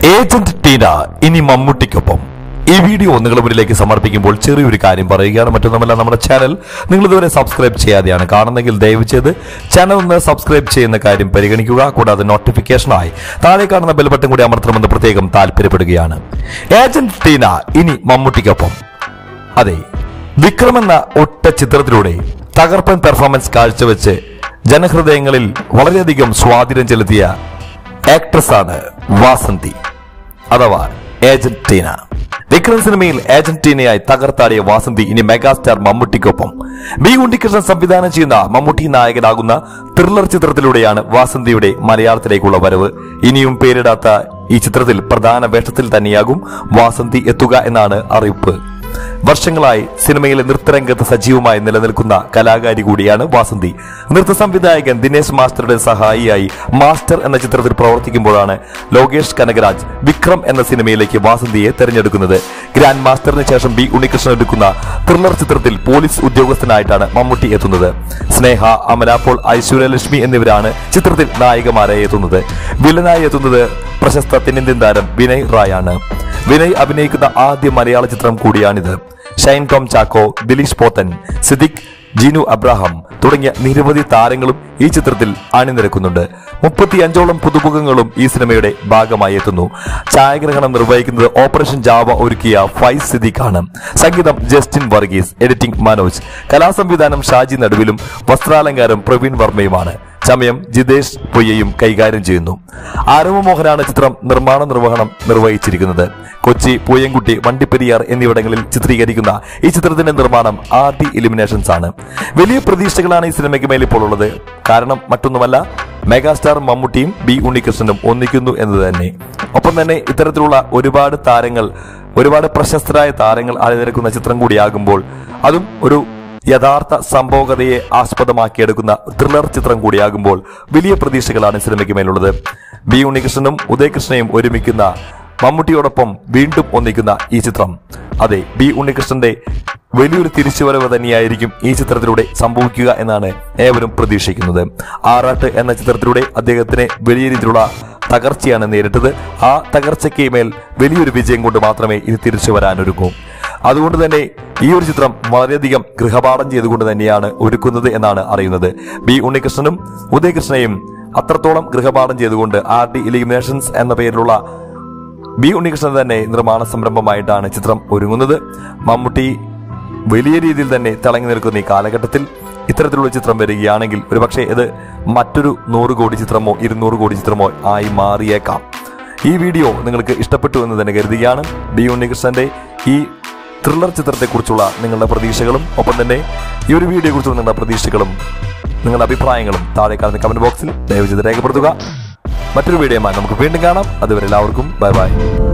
agent Tina ഇനി മമ്മൂട്ടിക്കൊപ്പം ഈ video നിങ്ങളുടെ മുന്നിലേക്ക് സമർപ്പിക്കുമ്പോൾ ചെറിയൊരു കാര്യം പറയുകയാണ് മറ്റൊന്നുമല്ല നമ്മുടെ ചാനൽ നിങ്ങൾ ഇതുവരെ സബ്സ്ക്രൈബ് ചെയ്യാതെയാണ് കാണുന്നെങ്കിൽ ദയവ് ചെയ്ത് ചാനൽ ഒന്ന് സബ്സ്ക്രൈബ് ചെയ്യുന്ന കാര്യം പരിഗണിക്കുക കൂടാതെ നോട്ടിഫിക്കേഷനായി താഴെ കാണുന്ന ബെൽ ബട്ടൺ കൂടി അമർത്തണമെന്ന് പ്രത്യേകം താല്പര്യപ്പെടുകയാണ് ഏജന്റ് ടീന ഇനി മമ്മൂട്ടിക്കൊപ്പം അതെ വിക്രം എന്ന ഒറ്റ ചിത്രത്തിലൂടെ തകർപ്പൻ പെർഫോമൻസ് കാഴ്ചവെച്ച് ജനഹൃദയങ്ങളിൽ വളരെയധികം സ്വാധീനം ചെലുത്തിയ ആക്ട്രസ് ആണ് വാസന്തി അഥവാ ഏജന്റ് ടീന വിക്രം സിനിമയിൽ ഏജന്റ് ടീനയായി തകർത്താടിയ വാസന്തി ഇനി മെഗാസ്റ്റാർ മമ്മൂട്ടിക്കൊപ്പം ബി ഉണ്ണികൃഷ്ണൻ സംവിധാനം ചെയ്യുന്ന മമ്മൂട്ടി നായകനാകുന്ന ത്രില്ലർ ചിത്രത്തിലൂടെയാണ് വാസന്തിയുടെ മലയാളത്തിലേക്കുള്ള വരവ് ഇനിയും പേരിടാത്ത ഈ ചിത്രത്തിൽ പ്രധാന വേഷത്തിൽ തന്നെയാകും വാസന്തി എത്തുക എന്നാണ് അറിയിപ്പ് വർഷങ്ങളായി സിനിമയിലെ നൃത്തരംഗത്ത് സജീവമായി നിലനിൽക്കുന്ന കലാകാരി കൂടിയാണ് വാസന്തി നൃത്ത സംവിധായകൻ ദിനേശ് മാസ്റ്ററുടെ സഹായിയായി മാസ്റ്റർ എന്ന ചിത്രത്തിൽ പ്രവർത്തിക്കുമ്പോഴാണ് ലോകേഷ് കനകരാജ് വിക്രം എന്ന സിനിമയിലേക്ക് വാസന്തിയെ തെരഞ്ഞെടുക്കുന്നത് ഗ്രാൻഡ് മാസ്റ്ററിന് ശേഷം ബി ഉണ്ണികൃഷ്ണൻ എടുക്കുന്ന ത്രില്ലർ ചിത്രത്തിൽ പോലീസ് ഉദ്യോഗസ്ഥനായിട്ടാണ് മമ്മൂട്ടി എത്തുന്നത് സ്നേഹ അമല പോൾ ഐശ്വര്യലക്ഷ്മി എന്നിവരാണ് ചിത്രത്തിൽ നായികമാരായി എത്തുന്നത് വില്ലനായി എത്തുന്നത് പ്രശസ്ത തെന്നിന്ത്യൻ താരം വിനയ് റായ് ആണ് വിനയ് അഭിനയിക്കുന്ന ആദ്യ മലയാള ചിത്രം കൂടിയാണിത് ഷൈൻ ടോം ചാക്കോ ദിലീഷ് പോത്തൻ സിദ്ദിഖ് ജിനു അബ്രാഹാം തുടങ്ങിയ നിരവധി താരങ്ങളും ഈ ചിത്രത്തിൽ അണിനിരക്കുന്നുണ്ട് മുപ്പത്തിയഞ്ചോളം പുതുമുഖങ്ങളും ഈ സിനിമയുടെ ഭാഗമായി എത്തുന്നു ഛായാഗ്രഹണം നിർവഹിക്കുന്നത് ഓപ്പറേഷൻ ജാവ ഒരുക്കിയ ഫൈസ് സിദ്ദിഖ് ആണ് സംഗീതം ജസ്റ്റിൻ വർഗീസ് എഡിറ്റിംഗ് മനോജ് കലാസംവിധാനം ഷാജി നടുവിലും വസ്ത്രാലങ്കാരം പ്രവീൺ വർമ്മയുമാണ് ചമയം ജിതേഷ് പൊയ്യയും കൈകാര്യം ചെയ്യുന്നു ആരവ മോഹനാണ് ചിത്രം നിർമ്മാണ നിർവഹണം നിർവഹിച്ചിരിക്കുന്നത് കൊച്ചി പൂയംകുട്ടി വണ്ടിപ്പെരിയാർ എന്നിവിടങ്ങളിൽ ചിത്രീകരിക്കുന്ന ഈ ചിത്രത്തിന്റെ നിർമ്മാണം ആർ ടി ഇലിമിനേഷൻസ് ആണ് വലിയ പ്രതീക്ഷകളാണ് ഈ സിനിമയ്ക്ക് മേൽ ഇപ്പോൾ ഉള്ളത് കാരണം മറ്റൊന്നുമല്ല മെഗാസ്റ്റാർ മമ്മൂട്ടിയും ബി ഉണ്ണികൃഷ്ണനും ഒന്നിക്കുന്നു എന്ന് തന്നെ ഒപ്പം തന്നെ ഇത്തരത്തിലുള്ള ഒരുപാട് താരങ്ങൾ ഒരുപാട് പ്രശസ്തരായ താരങ്ങൾ അണിനിരക്കുന്ന ചിത്രം കൂടിയാകുമ്പോൾ അതും ഒരു യഥാർത്ഥ സംഭവകഥയെ ആസ്പദമാക്കിയെടുക്കുന്ന ത്രില്ലർ ചിത്രം കൂടിയാകുമ്പോൾ വലിയ പ്രതീക്ഷകളാണ് സിനിമയ്ക്ക് മേലുള്ളത് ബി ഉണ്ണികൃഷ്ണനും ഉദയകൃഷ്ണയും ഒരുമിക്കുന്ന മമ്മൂട്ടിയോടൊപ്പം വീണ്ടും ഒന്നിക്കുന്ന ഈ ചിത്രം അതെ ബി ഉണ്ണികൃഷ്ണന്റെ വലിയൊരു തിരിച്ചുവരവ് തന്നെയായിരിക്കും ഈ ചിത്രത്തിലൂടെ സംഭവിക്കുക എന്നാണ് ഏവരും പ്രതീക്ഷിക്കുന്നത് ആറാട്ട് എന്ന ചിത്രത്തിലൂടെ അദ്ദേഹത്തിന് വലിയ രീതിയിലുള്ള തകർച്ചയാണ് നേരിട്ടത് ആ തകർച്ചയ്ക്ക് മേൽ വലിയൊരു വിജയം കൊണ്ട് മാത്രമേ ഇത് തിരിച്ചു വരാനൊരുങ്ങൂ അതുകൊണ്ട് തന്നെ ഈ ഒരു ചിത്രം വളരെയധികം ഗൃഹപാഠം ചെയ്തുകൊണ്ട് തന്നെയാണ് ഒരുക്കുന്നത് എന്നാണ് അറിയുന്നത് ബി ഉണ്ണികൃഷ്ണനും ഉദയകൃഷ്ണയും അത്രത്തോളം ഗൃഹപാഠം ചെയ്തുകൊണ്ട് ആർ ഡി ഇലിമിനേഷൻസ് എന്ന പേരിലുള്ള ബി ഉണ്ണികൃഷ്ണൻ തന്നെ നിർമ്മാണ സംരംഭമായിട്ടാണ് ചിത്രം ഒരുങ്ങുന്നത് മമ്മൂട്ടി വലിയ രീതിയിൽ തന്നെ തിളങ്ങി നിൽക്കുന്ന ഈ കാലഘട്ടത്തിൽ ഇത്തരത്തിലുള്ള ചിത്രം വരികയാണെങ്കിൽ ഒരുപക്ഷെ ഇത് മറ്റൊരു നൂറ് കോടി ചിത്രമോ ഇരുന്നൂറ് കോടി ചിത്രമോ ആയി മാറിയേക്കാം ഈ വീഡിയോ നിങ്ങൾക്ക് ഇഷ്ടപ്പെട്ടു എന്ന് തന്നെ കരുതുകയാണ് ബി ഉണ്ണികൃഷ്ണന്റെ ഈ ത്രില്ലർ ചിത്രത്തെക്കുറിച്ചുള്ള നിങ്ങളുടെ പ്രതീക്ഷകളും ഒപ്പം തന്നെ ഈ ഒരു വീഡിയോയെക്കുറിച്ചുള്ള നിങ്ങളുടെ പ്രതീക്ഷകളും നിങ്ങളുടെ അഭിപ്രായങ്ങളും താഴെ കാണുന്ന കമന്റ് ബോക്സിൽ ദയവ് ചെയ്ത് രേഖപ്പെടുത്തുക മറ്റൊരു വീഡിയോയുമായി നമുക്ക് വീണ്ടും കാണാം അതുവരെ എല്ലാവർക്കും ബൈ ബൈ